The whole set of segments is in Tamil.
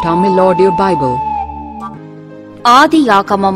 Tamil Audio Bible. ஆதியாகமம்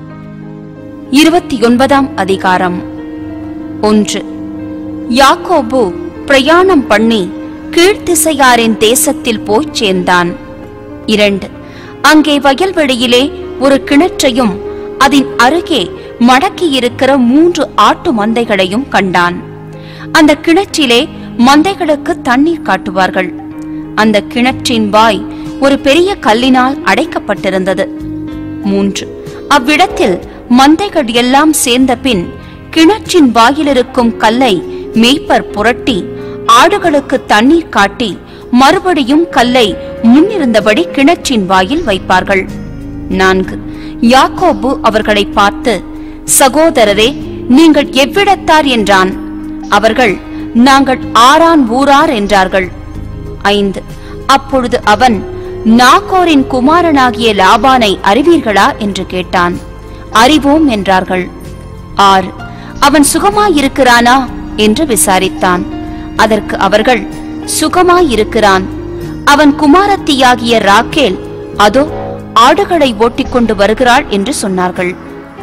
இருபத்தி ஒன்பதாம் அதிகாரம் ஒன்று யாக்கோபு பிரயாணம் பண்ணி கீழ்த்திசையாரின் தேசத்தில் போய்ச் சேர்ந்தான் இரண்டு அங்கே வயல்வெளியிலே ஒரு கிணற்றையும் அதன் அருகே மடக்கியிருக்கிற மூன்று ஆட்டு மந்தைகளையும் கண்டான் அந்த கிணற்றிலே மந்தைகளுக்கு தண்ணீர் காட்டுவார்கள் அந்த கிணற்றின் வாய் ஒரு பெரிய கல்லினால் அடைக்கப்பட்டிருந்தது மூன்று அவ்விடத்தில் மந்தைகள் எல்லாம் சேர்ந்த பின் கிணற்றின் வாயிலிருக்கும் கல்லை மேய்ப்பர் புரட்டி ஆடுகளுக்கு தண்ணீர் காட்டி மறுபடியும் கல்லை முன்னிருந்தபடி கிணற்றின் வாயில் வைப்பார்கள் நான்கு யாக்கோபு அவர்களை பார்த்து சகோதரரே நீங்கள் எவ்விடத்தார் என்றான் அவர்கள் நாங்கள் ஆரான் ஊரார் என்றார்கள் ஐந்து அப்பொழுது அவன் நாகோரின் குமாரனாகிய லாபானை அறிவீர்களா என்று கேட்டான் அறிவோம் என்றார்கள் ஆறு அவன் சுகமாயிருக்கிறானா என்று விசாரித்தான் அதற்கு அவர்கள் சுகமாயிருக்கிறான் அவன் குமாரத்தியாகிய ராக்கேல் அதோ ஆடுகளை ஓட்டிக்கொண்டு வருகிறாள் என்று சொன்னார்கள்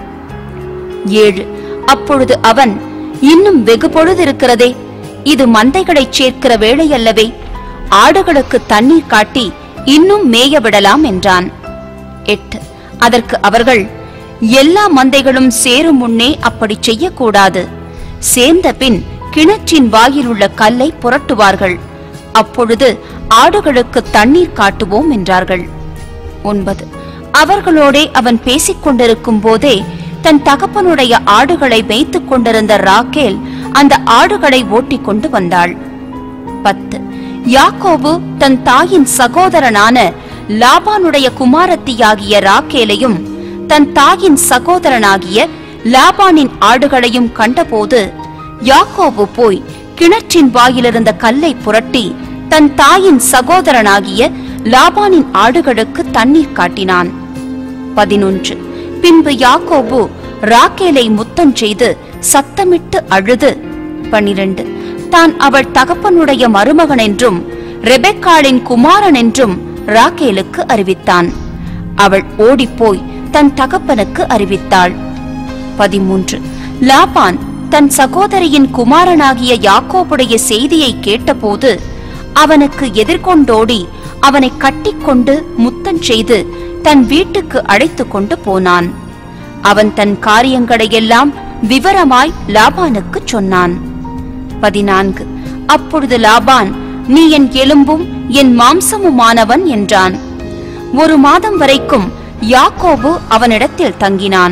ஏழு அப்பொழுது அவன் இன்னும் வெகு பொழுது இருக்கிறதே இது மந்தைகளைச் சேர்க்கிற வேளையல்லவே ஆடுகளுக்கு தண்ணீர் காட்டி இன்னும் மேய விடலாம் என்றான் எட்டு அதற்கு அவர்கள் எல்லா மந்தைகளும் சேரும் முன்னே அப்படி செய்யக்கூடாது சேர்ந்த பின் கிணற்றின் வாயில் உள்ள கல்லை புரட்டுவார்கள் அப்பொழுது ஆடுகளுக்கு தண்ணீர் காட்டுவோம் என்றார்கள் ஒன்பது அவர்களோடே அவன் பேசிக் கொண்டிருக்கும் போதே தன் தகப்பனுடைய ஆடுகளை மேய்த்துக் கொண்டிருந்த ராக்கேல் அந்த ஆடுகளை ஓட்டிக் கொண்டு வந்தாள் பத்து யாக்கோபு தன் தாயின் சகோதரனான லாபானுடைய குமாரத்தியாகிய ராக்கேலையும் தன் தாயின் சகோதரனாகிய லாபானின் ஆடுகளையும் கண்டபோது யாக்கோபு போய் கிணற்றின் வாயிலிருந்த கல்லை புரட்டி தன் தாயின் சகோதரனாகிய லாபானின் ஆடுகளுக்கு தண்ணீர் காட்டினான் பதினொன்று பின்பு யாக்கோபு ராக்கேலை முத்தம் செய்து சத்தமிட்டு அழுது பனிரெண்டு தான் அவள் தகப்பனுடைய மருமகன் என்றும் ரெபெக்காளின் குமாரன் என்றும் ராக்கேலுக்கு அறிவித்தான் அவள் ஓடிப்போய் தன் தகப்பனுக்கு அறிவித்தாள் பதிமூன்று லாபான் தன் சகோதரியின் குமாரனாகிய யாக்கோபுடைய செய்தியை கேட்டபோது அவனுக்கு எதிர்கொண்டோடி அவனை கட்டிக்கொண்டு முத்தம் செய்து தன் வீட்டுக்கு அழைத்துக் கொண்டு போனான் அவன் தன் காரியங்களையெல்லாம் விவரமாய் லாபானுக்குச் சொன்னான் பதினான்கு அப்பொழுது லாபான் நீ என் எலும்பும் என் மாம்சமுமானவன் என்றான் ஒரு மாதம் வரைக்கும் யாக்கோபு அவனிடத்தில் தங்கினான்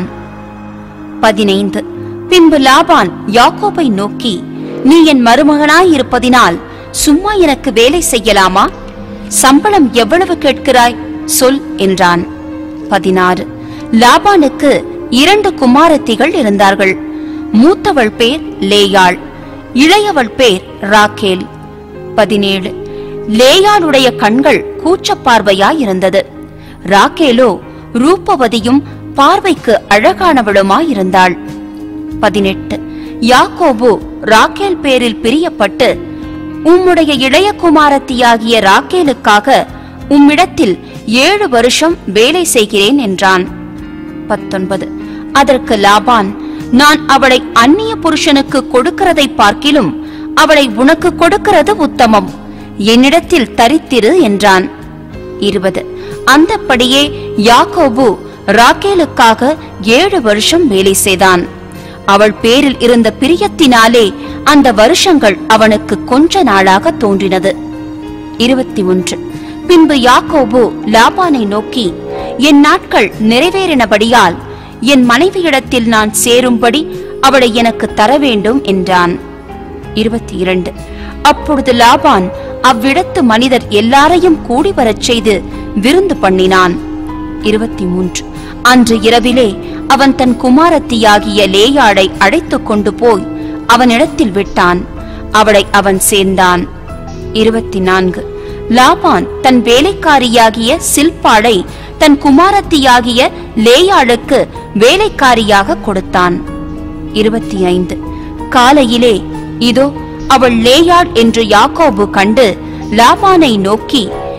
பதினைந்து பின்பு லாபான் யாக்கோபை நோக்கி நீ என் மருமகனாயிருப்பதினால் சும்மா எனக்கு வேலை செய்யலாமா சம்பளம் எவ்வளவு கேட்கிறாய் சொல் என்றான் பதினாறு லாபானுக்கு இரண்டு குமாரத்திகள் இருந்தார்கள் மூத்தவள் பேர் லேயாள் இளையவள் பேர் ராக்கேல் பதினேழு லேயாளுடைய கண்கள் கூச்சப் பார்வையாயிருந்தது ராக்கேலோ ரூபவதியும் பார்வைக்கு அழகானவளுமாயிருந்தாள் பதினெட்டு யாக்கோபு ராக்கேல் பேரில் பிரியப்பட்டு உம்முடைய இளைய குமாரத்தியாகிய ராக்கேலுக்காக உம்மிடத்தில் ஏழு வருஷம் வேலை செய்கிறேன் என்றான் பத்தொன்பது அதற்கு லாபான் நான் அவளை அந்நிய புருஷனுக்கு கொடுக்கிறதை பார்க்கிலும் அவளை உனக்கு கொடுக்கிறது உத்தமம் என்னிடத்தில் தரித்திரு என்றான் இருபது அந்தப்படியே யாக்கோபு ராக்கேலுக்காக ஏழு வருஷம் வேலை செய்தான் அவள் பேரில் இருந்த பிரியத்தினாலே அந்த வருஷங்கள் அவனுக்கு கொஞ்ச நாளாக தோன்றினது இருபத்தி ஒன்று பின்பு யாக்கோபு லாபானை நோக்கி என் நாட்கள் நிறைவேறினபடியால் என் மனைவியிடத்தில் நான் சேரும்படி அவளை எனக்கு தர வேண்டும் என்றான் இருபத்தி இரண்டு அப்பொழுது லாபான் அவ்விடத்து மனிதர் எல்லாரையும் கூடி வரச் செய்து விருந்து பண்ணினான் இருபத்தி மூன்று அன்று இரவிலே அவன் தன் குமாரத்தியாகிய லேயாளை அழைத்துக் கொண்டு போய் அவனிடத்தில் விட்டான் அவளை அவன் சேர்ந்தான் இருபத்தி நான்கு லாபான் தன் வேலைக்காரியாகிய சில்பாளை தன் குமாரத்தியாகிய லேயாளுக்கு வேலைக்காரியாக கொடுத்தான் இருபத்தி ஐந்து காலையிலே இதோ அவள் லேயாள் என்று யாக்கோபு கண்டு லாபானை நோக்கி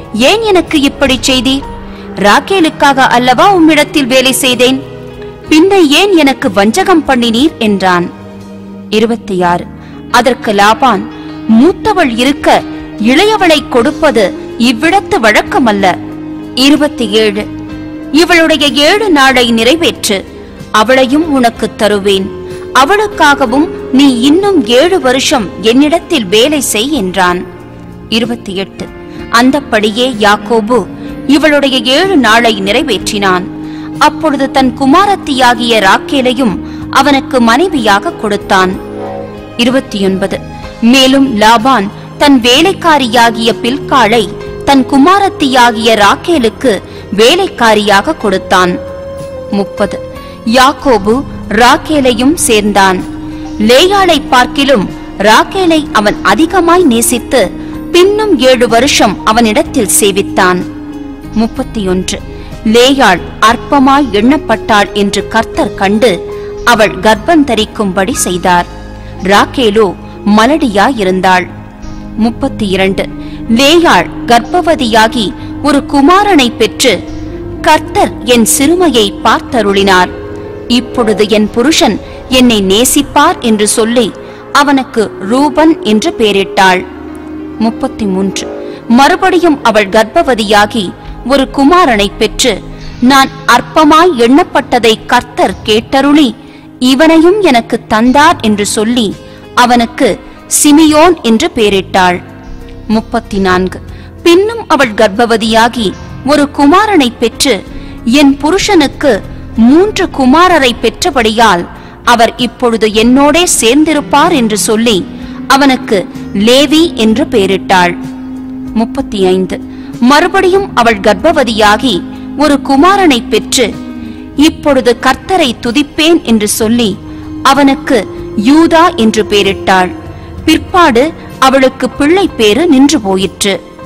ஏன் எனக்கு இப்படி செய்தீர் ராக்கேலுக்காக அல்லவா உம்மிடத்தில் வேலை செய்தேன் பின்ன ஏன் எனக்கு வஞ்சகம் பண்ணினீர் என்றான் இருபத்தி ஆறு அதற்கு லாபான் மூத்தவள் இருக்க இளையவளை கொடுப்பது இவ்விடத்து வழக்கமல்ல இருபத்தி ஏழு இவளுடைய ஏழு நாளை நிறைவேற்று அவளையும் உனக்கு தருவேன் அவளுக்காகவும் நீ இன்னும் ஏழு வருஷம் என்னிடத்தில் வேலை செய் என்றான் இருபத்தி எட்டு அந்தப்படியே யாக்கோபு இவளுடைய ஏழு நாளை நிறைவேற்றினான் அப்பொழுது தன் குமாரத்தியாகிய ராக்கேலையும் அவனுக்கு மனைவியாக கொடுத்தான் இருபத்தி ஒன்பது மேலும் லாபான் தன் வேலைக்காரியாகிய பில்காளை தன் குமாரத்தியாகிய ராக்கேலுக்கு வேலைக்காரியாக கொடுத்தான் முப்பது யாக்கோபு ராக்கேலையும் சேர்ந்தான் லேயாளை பார்க்கிலும் ராக்கேலை அவன் அதிகமாய் நேசித்து பின்னும் ஏழு வருஷம் அவனிடத்தில் சேவித்தான் முப்பத்தி ஒன்று லேயாள் அற்பமாய் எண்ணப்பட்டாள் என்று கர்த்தர் கண்டு அவள் கர்ப்பம் தரிக்கும்படி செய்தார் ராக்கேலோ மலடியாயிருந்தாள் முப்பத்தி இரண்டு லேயாள் கர்ப்பவதியாகி ஒரு குமாரனை பெற்று கர்த்தர் என் சிறுமையை பார்த்தருளினார் இப்பொழுது என் புருஷன் என்னை நேசிப்பார் என்று சொல்லி அவனுக்கு ரூபன் என்று பெயரிட்டாள் முப்பத்தி மூன்று மறுபடியும் அவள் கர்ப்பவதியாகி ஒரு குமாரனை பெற்று நான் அற்பமாய் எண்ணப்பட்டதை கர்த்தர் கேட்டருளி இவனையும் எனக்கு தந்தார் என்று சொல்லி அவனுக்கு சிமியோன் என்று பெயரிட்டாள் முப்பத்தி நான்கு பின்னும் அவள் கர்ப்பவதியாகி ஒரு குமாரனை பெற்று என் புருஷனுக்கு மூன்று குமாரரை பெற்றபடியால் அவர் இப்பொழுது என்னோடே சேர்ந்திருப்பார் என்று சொல்லி அவனுக்கு லேவி என்று பெயரிட்டாள் முப்பத்தி ஐந்து மறுபடியும் அவள் கர்ப்பவதியாகி ஒரு குமாரனை பெற்று இப்பொழுது கர்த்தரை துதிப்பேன் என்று சொல்லி அவனுக்கு யூதா என்று பெயரிட்டாள் பிற்பாடு அவளுக்கு பிள்ளை பேறு நின்று போயிற்று